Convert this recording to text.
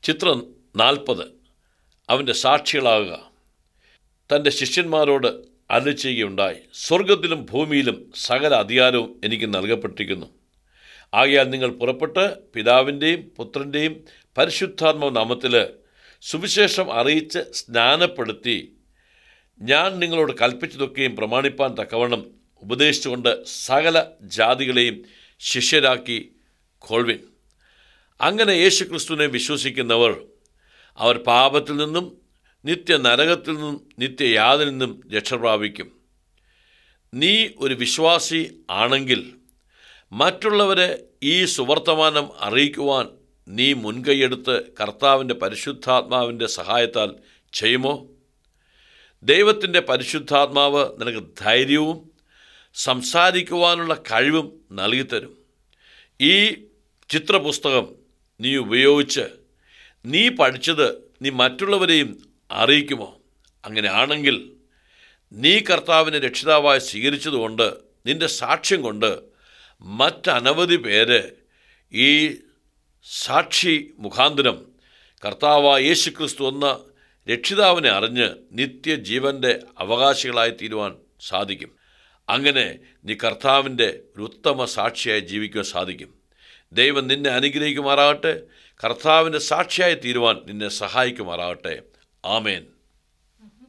ചിത്രം നാൽപ്പത് അവൻ്റെ സാക്ഷികളാകുക തൻ്റെ ശിഷ്യന്മാരോട് അരുളി ചെയ്യുകയുണ്ടായി സ്വർഗത്തിലും ഭൂമിയിലും സകല അധികാരവും എനിക്ക് നൽകപ്പെട്ടിരിക്കുന്നു ആകയാൽ നിങ്ങൾ പുറപ്പെട്ട് പിതാവിൻ്റെയും പുത്രൻ്റെയും പരിശുദ്ധാത്മ നാമത്തിൽ സുവിശേഷം അറിയിച്ച് സ്നാനപ്പെടുത്തി ഞാൻ നിങ്ങളോട് കൽപ്പിച്ചതൊക്കെയും പ്രമാണിപ്പാൻ തക്കവണ്ണം ഉപദേശിച്ചുകൊണ്ട് സകല ജാതികളെയും ശിഷ്യരാക്കി കൊൾവിൻ അങ്ങനെ യേശു ക്രിസ്തുവിനെ വിശ്വസിക്കുന്നവർ അവർ പാപത്തിൽ നിന്നും നിത്യ നരകത്തിൽ നിന്നും നിത്യയാതിൽ നിന്നും രക്ഷ പ്രാപിക്കും നീ ഒരു വിശ്വാസി ആണെങ്കിൽ മറ്റുള്ളവരെ ഈ സുവർത്തമാനം അറിയിക്കുവാൻ നീ മുൻകൈയെടുത്ത് കർത്താവിൻ്റെ പരിശുദ്ധാത്മാവിൻ്റെ സഹായത്താൽ ചെയ്യുമോ ദൈവത്തിൻ്റെ പരിശുദ്ധാത്മാവ് നിനക്ക് ധൈര്യവും സംസാരിക്കുവാനുള്ള കഴിവും നൽകിത്തരും ഈ ചിത്രപുസ്തകം നീ ഉപയോഗിച്ച് നീ പഠിച്ചത് നീ മറ്റുള്ളവരെയും അറിയിക്കുമോ അങ്ങനെ ആണെങ്കിൽ നീ കർത്താവിനെ രക്ഷിതാവായി സ്വീകരിച്ചതുകൊണ്ട് നിന്റെ സാക്ഷ്യം കൊണ്ട് മറ്റനവധി പേര് ഈ സാക്ഷി മുഖാന്തരം കർത്താവായ യേശു ക്രിസ്തു എന്ന രക്ഷിതാവിനെ അറിഞ്ഞ് നിത്യജീവൻ്റെ അവകാശികളായി തീരുവാൻ സാധിക്കും അങ്ങനെ നീ കർത്താവിൻ്റെ ഒരു ഉത്തമ സാക്ഷിയായി ജീവിക്കുവാൻ സാധിക്കും ദൈവം നിന്നെ അനുഗ്രഹിക്കുമാറാകട്ടെ കർത്താവിൻ്റെ സാക്ഷിയായി തീരുവാൻ നിന്നെ സഹായിക്കുമാറാകട്ടെ ആമേൻ